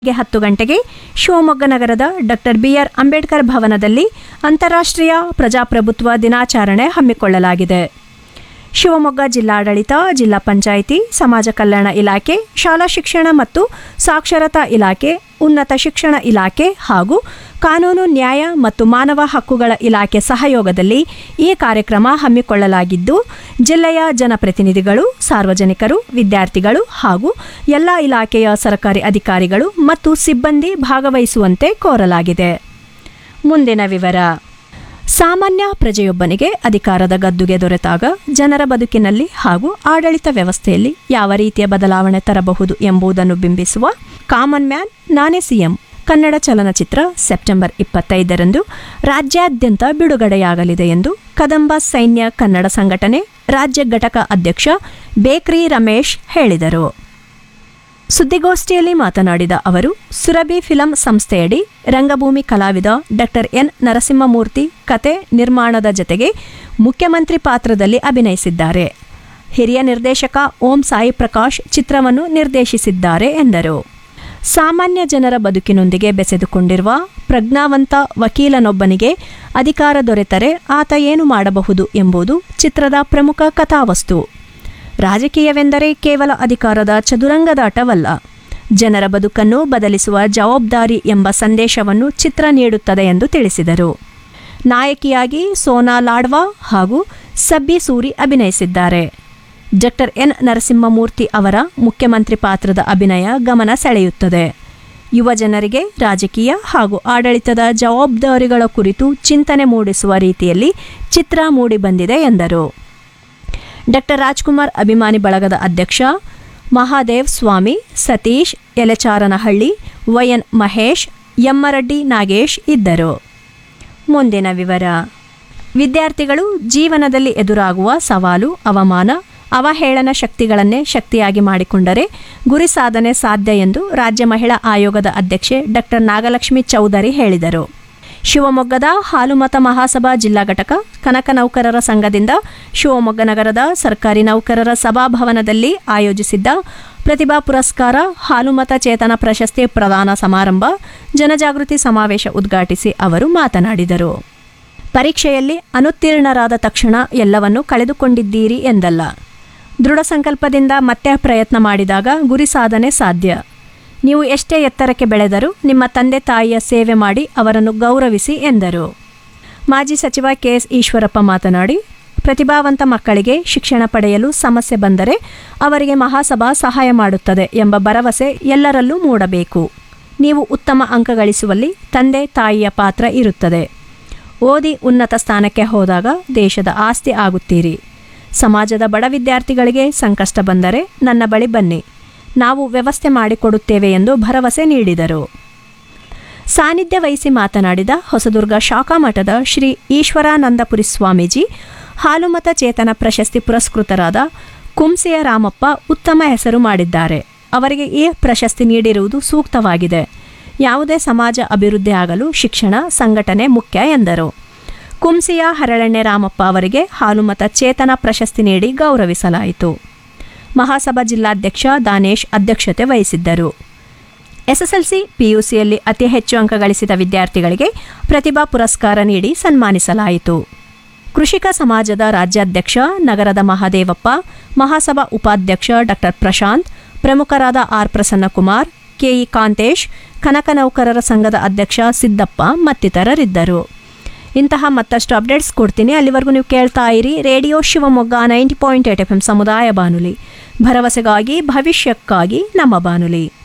ಬೆಳಗ್ಗೆ ಹತ್ತು ಗಂಟೆಗೆ ಶಿವಮೊಗ್ಗ ನಗರದ ಡಾಕ್ಟರ್ ಬಿಆರ್ ಅಂಬೇಡ್ಕರ್ ಭವನದಲ್ಲಿ ಅಂತಾರಾಷ್ಟ್ರೀಯ ಪ್ರಜಾಪ್ರಭುತ್ವ ದಿನಾಚರಣೆ ಹಮ್ಮಿಕೊಳ್ಳಲಾಗಿದೆ ಶಿವಮೊಗ್ಗ ಜಿಲ್ಲಾಡಳಿತ ಜಿಲ್ಲಾ ಪಂಚಾಯಿತಿ ಸಮಾಜ ಕಲ್ಯಾಣ ಇಲಾಖೆ ಶಾಲಾ ಶಿಕ್ಷಣ ಮತ್ತು ಸಾಕ್ಷರತಾ ಇಲಾಖೆ ಉನ್ನತ ಶಿಕ್ಷಣ ಇಲಾಖೆ ಹಾಗೂ ಕಾನೂನು ನ್ಯಾಯ ಮತ್ತು ಮಾನವ ಹಕ್ಕುಗಳ ಇಲಾಖೆ ಸಹಯೋಗದಲ್ಲಿ ಈ ಕಾರ್ಯಕ್ರಮ ಹಮ್ಮಿಕೊಳ್ಳಲಾಗಿದ್ದು ಜಿಲ್ಲೆಯ ಜನಪ್ರತಿನಿಧಿಗಳು ಸಾರ್ವಜನಿಕರು ವಿದ್ಯಾರ್ಥಿಗಳು ಹಾಗೂ ಎಲ್ಲ ಇಲಾಖೆಯ ಸರ್ಕಾರಿ ಅಧಿಕಾರಿಗಳು ಮತ್ತು ಸಿಬ್ಬಂದಿ ಭಾಗವಹಿಸುವಂತೆ ಕೋರಲಾಗಿದೆ ಮುಂದಿನ ವಿವರ ಸಾಮಾನ್ಯ ಪ್ರಜೆಯೊಬ್ಬನಿಗೆ ಅಧಿಕಾರದ ಗದ್ದುಗೆ ದೊರೆತಾಗ ಜನರ ಬದುಕಿನಲ್ಲಿ ಹಾಗೂ ಆಡಳಿತ ವ್ಯವಸ್ಥೆಯಲ್ಲಿ ಯಾವ ರೀತಿಯ ಬದಲಾವಣೆ ತರಬಹುದು ಎಂಬುದನ್ನು ಬಿಂಬಿಸುವ ಕಾಮನ್ ಮ್ಯಾನ್ ನಾನೇ ಸಿಎಂ ಕನ್ನಡ ಚಲನಚಿತ್ರ ಸೆಪ್ಟೆಂಬರ್ ಇಪ್ಪತ್ತೈದರಂದು ರಾಜ್ಯಾದ್ಯಂತ ಬಿಡುಗಡೆಯಾಗಲಿದೆ ಎಂದು ಕದಂಬ ಸೈನ್ಯ ಕನ್ನಡ ಸಂಘಟನೆ ರಾಜ್ಯ ಘಟಕ ಅಧ್ಯಕ್ಷ ಬೇಕ್ರಿ ರಮೇಶ್ ಹೇಳಿದರು ಸುದ್ದಿಗೋಷ್ಠಿಯಲ್ಲಿ ಮಾತನಾಡಿದ ಅವರು ಸುರಭಿ ಫಿಲಂ ಸಂಸ್ಥೆಯಡಿ ರಂಗಭೂಮಿ ಕಲಾವಿದ ಡಾಕ್ಟರ್ ಎನ್ ನರಸಿಂಹಮೂರ್ತಿ ಕತೆ ನಿರ್ಮಾಣದ ಜತೆಗೆ ಮುಖ್ಯಮಂತ್ರಿ ಪಾತ್ರದಲ್ಲಿ ಅಭಿನಯಿಸಿದ್ದಾರೆ ಹಿರಿಯ ನಿರ್ದೇಶಕ ಓಂ ಸಾಯಿ ಪ್ರಕಾಶ್ ಚಿತ್ರವನ್ನು ನಿರ್ದೇಶಿಸಿದ್ದಾರೆ ಎಂದರು ಸಾಮಾನ್ಯ ಜನರ ಬದುಕಿನೊಂದಿಗೆ ಬೆಸೆದುಕೊಂಡಿರುವ ಪ್ರಜ್ಞಾವಂತ ವಕೀಲನೊಬ್ಬನಿಗೆ ಅಧಿಕಾರ ದೊರೆತರೆ ಆತ ಏನು ಮಾಡಬಹುದು ಎಂಬುದು ಚಿತ್ರದ ಪ್ರಮುಖ ಕಥಾವಸ್ತು ರಾಜಕೀಯವೆಂದರೆ ಕೇವಲ ಅಧಿಕಾರದ ಚದುರಂಗದಾಟವಲ್ಲ ಜನರ ಬದುಕನ್ನು ಬದಲಿಸುವ ಜವಾಬ್ದಾರಿ ಎಂಬ ಸಂದೇಶವನ್ನು ಚಿತ್ರ ನೀಡುತ್ತದೆ ಎಂದು ತಿಳಿಸಿದರು ನಾಯಕಿಯಾಗಿ ಸೋನಾ ಲಾಡ್ವಾ ಹಾಗೂ ಸಬ್ಬಿ ಸೂರಿ ಅಭಿನಯಿಸಿದ್ದಾರೆ ಡಾಕ್ಟರ್ ಎನ್ ನರಸಿಂಹಮೂರ್ತಿ ಅವರ ಮುಖ್ಯಮಂತ್ರಿ ಪಾತ್ರದ ಅಭಿನಯ ಗಮನ ಸೆಳೆಯುತ್ತದೆ ಯುವ ಜನರಿಗೆ ರಾಜಕೀಯ ಹಾಗೂ ಆಡಳಿತದ ಜವಾಬ್ದಾರಿಗಳ ಕುರಿತು ಚಿಂತನೆ ಮೂಡಿಸುವ ರೀತಿಯಲ್ಲಿ ಚಿತ್ರ ಮೂಡಿಬಂದಿದೆ ಎಂದರು ಡಾಕ್ಟರ್ ರಾಜ್ಕುಮಾರ್ ಅಭಿಮಾನಿ ಬಳಗದ ಅಧ್ಯಕ್ಷ ಮಹಾದೇವ್ ಸ್ವಾಮಿ ಸತೀಶ್ ಯಲೆಚಾರನಹಳ್ಳಿ ವೈಎನ್ ಮಹೇಶ್ ಯಮ್ಮರಡ್ಡಿ ನಾಗೇಶ್ ಇದ್ದರು ಮುಂದಿನ ವಿವರ ವಿದ್ಯಾರ್ಥಿಗಳು ಜೀವನದಲ್ಲಿ ಎದುರಾಗುವ ಸವಾಲು ಅವಮಾನ ಅವಹೇಳನ ಶಕ್ತಿಗಳನ್ನೇ ಶಕ್ತಿಯಾಗಿ ಮಾಡಿಕೊಂಡರೆ ಗುರಿ ಸಾಧನೆ ಸಾಧ್ಯ ಎಂದು ರಾಜ್ಯ ಮಹಿಳಾ ಆಯೋಗದ ಅಧ್ಯಕ್ಷೆ ಡಾಕ್ಟರ್ ನಾಗಲಕ್ಷ್ಮಿ ಚೌಧರಿ ಹೇಳಿದರು ಶಿವಮೊಗ್ಗದ ಹಾಲುಮತ ಮಹಾಸಭಾ ಜಿಲ್ಲಾ ಘಟಕ ಕನಕ ನೌಕರರ ಸಂಘದಿಂದ ಶಿವಮೊಗ್ಗ ನಗರದ ಸರ್ಕಾರಿ ನೌಕರರ ಸಭಾಭವನದಲ್ಲಿ ಆಯೋಜಿಸಿದ್ದ ಪ್ರತಿಭಾ ಪುರಸ್ಕಾರ ಹಾಲುಮತ ಚೇತನ ಪ್ರಶಸ್ತಿ ಪ್ರದಾನ ಸಮಾರಂಭ ಜನಜಾಗೃತಿ ಸಮಾವೇಶ ಉದ್ಘಾಟಿಸಿ ಅವರು ಮಾತನಾಡಿದರು ಪರೀಕ್ಷೆಯಲ್ಲಿ ಅನುತ್ತೀರ್ಣರಾದ ತಕ್ಷಣ ಎಲ್ಲವನ್ನು ಕಳೆದುಕೊಂಡಿದ್ದೀರಿ ಎಂದಲ್ಲ ದೃಢ ಸಂಕಲ್ಪದಿಂದ ಮತ್ತೆ ಪ್ರಯತ್ನ ಮಾಡಿದಾಗ ಗುರಿ ಸಾಧನೆ ಸಾಧ್ಯ ನೀವು ಎಷ್ಟೇ ಎತ್ತರಕ್ಕೆ ಬೆಳೆದರೂ ನಿಮ್ಮ ತಂದೆ ತಾಯಿಯ ಸೇವೆ ಮಾಡಿ ಅವರನ್ನು ಗೌರವಿಸಿ ಎಂದರು ಮಾಜಿ ಸಚಿವ ಕೆಎಸ್ ಈಶ್ವರಪ್ಪ ಮಾತನಾಡಿ ಪ್ರತಿಭಾವಂತ ಮಕ್ಕಳಿಗೆ ಶಿಕ್ಷಣ ಪಡೆಯಲು ಸಮಸ್ಯೆ ಬಂದರೆ ಅವರಿಗೆ ಮಹಾಸಭಾ ಸಹಾಯ ಮಾಡುತ್ತದೆ ಎಂಬ ಭರವಸೆ ಎಲ್ಲರಲ್ಲೂ ಮೂಡಬೇಕು ನೀವು ಉತ್ತಮ ಅಂಕ ಗಳಿಸುವಲ್ಲಿ ತಂದೆ ತಾಯಿಯ ಪಾತ್ರ ಇರುತ್ತದೆ ಓದಿ ಉನ್ನತ ಸ್ಥಾನಕ್ಕೆ ಹೋದಾಗ ದೇಶದ ಆಸ್ತಿ ಆಗುತ್ತೀರಿ ಸಮಾಜದ ಬಡ ವಿದ್ಯಾರ್ಥಿಗಳಿಗೆ ಸಂಕಷ್ಟ ಬಂದರೆ ನನ್ನ ಬಳಿ ಬನ್ನಿ ನಾವು ವ್ಯವಸ್ಥೆ ಮಾಡಿಕೊಡುತ್ತೇವೆ ಎಂದು ಭರವಸೆ ನೀಡಿದರು ಸಾನ್ನಿಧ್ಯ ವಹಿಸಿ ಮಾತನಾಡಿದ ಹೊಸದುರ್ಗ ಶಾಖಾ ಮಠದ ಶ್ರೀ ಈಶ್ವರಾನಂದಪುರಿ ಸ್ವಾಮೀಜಿ ಹಾಲುಮತ ಚೇತನ ಪ್ರಶಸ್ತಿ ಪುರಸ್ಕೃತರಾದ ಕುಂಸೆಯ ರಾಮಪ್ಪ ಉತ್ತಮ ಹೆಸರು ಮಾಡಿದ್ದಾರೆ ಅವರಿಗೆ ಈ ಪ್ರಶಸ್ತಿ ನೀಡಿರುವುದು ಸೂಕ್ತವಾಗಿದೆ ಯಾವುದೇ ಸಮಾಜ ಅಭಿವೃದ್ಧಿ ಆಗಲು ಶಿಕ್ಷಣ ಸಂಘಟನೆ ಮುಖ್ಯ ಎಂದರು ಕುಂಸಿಯ ಹರಳಣ್ಣೆ ರಾಮಪ್ಪ ಅವರಿಗೆ ಹಾಲುಮತ ಚೇತನ ಪ್ರಶಸ್ತಿ ನೀಡಿ ಗೌರವಿಸಲಾಯಿತು ಮಹಾಸಭಾ ಜಿಲ್ಲಾಧ್ಯಕ್ಷ ದಾನೇಶ್ ಅಧ್ಯಕ್ಷತೆ ವಹಿಸಿದ್ದರು ಎಸ್ಎಸ್ಎಲ್ಸಿ ಪಿಯುಸಿಯಲ್ಲಿ ಅತಿ ಹೆಚ್ಚು ಅಂಕ ಗಳಿಸಿದ ವಿದ್ಯಾರ್ಥಿಗಳಿಗೆ ಪ್ರತಿಭಾ ಪುರಸ್ಕಾರ ನೀಡಿ ಸನ್ಮಾನಿಸಲಾಯಿತು ಕೃಷಿಕ ಸಮಾಜದ ರಾಜ್ಯಾಧ್ಯಕ್ಷ ನಗರದ ಮಹಾದೇವಪ್ಪ ಮಹಾಸಭಾ ಉಪಾಧ್ಯಕ್ಷ ಡಾಕ್ಟರ್ ಪ್ರಶಾಂತ್ ಪ್ರಮುಖರಾದ ಆರ್ ಪ್ರಸನ್ನಕುಮಾರ್ ಕೆಇ ಕಾಂತೇಶ್ ಕನಕ ನೌಕರರ ಸಂಘದ ಅಧ್ಯಕ್ಷ ಸಿದ್ದಪ್ಪ ಮತ್ತಿತರರಿದ್ದರು ಇಂತಹ ಮತ್ತಷ್ಟು ಅಪ್ಡೇಟ್ಸ್ ಕೊಡ್ತೀನಿ ಅಲ್ಲಿವರೆಗೂ ನೀವು ಕೇಳ್ತಾ ಇರಿ radio Shivamogga ninety point eight F M ಸಮುದಾಯ ಬಾನುಲಿ ಭರವಸೆಗಾಗಿ ಭವಿಷ್ಯಕ್ಕಾಗಿ ನಮ್ಮ ಬಾನುಲಿ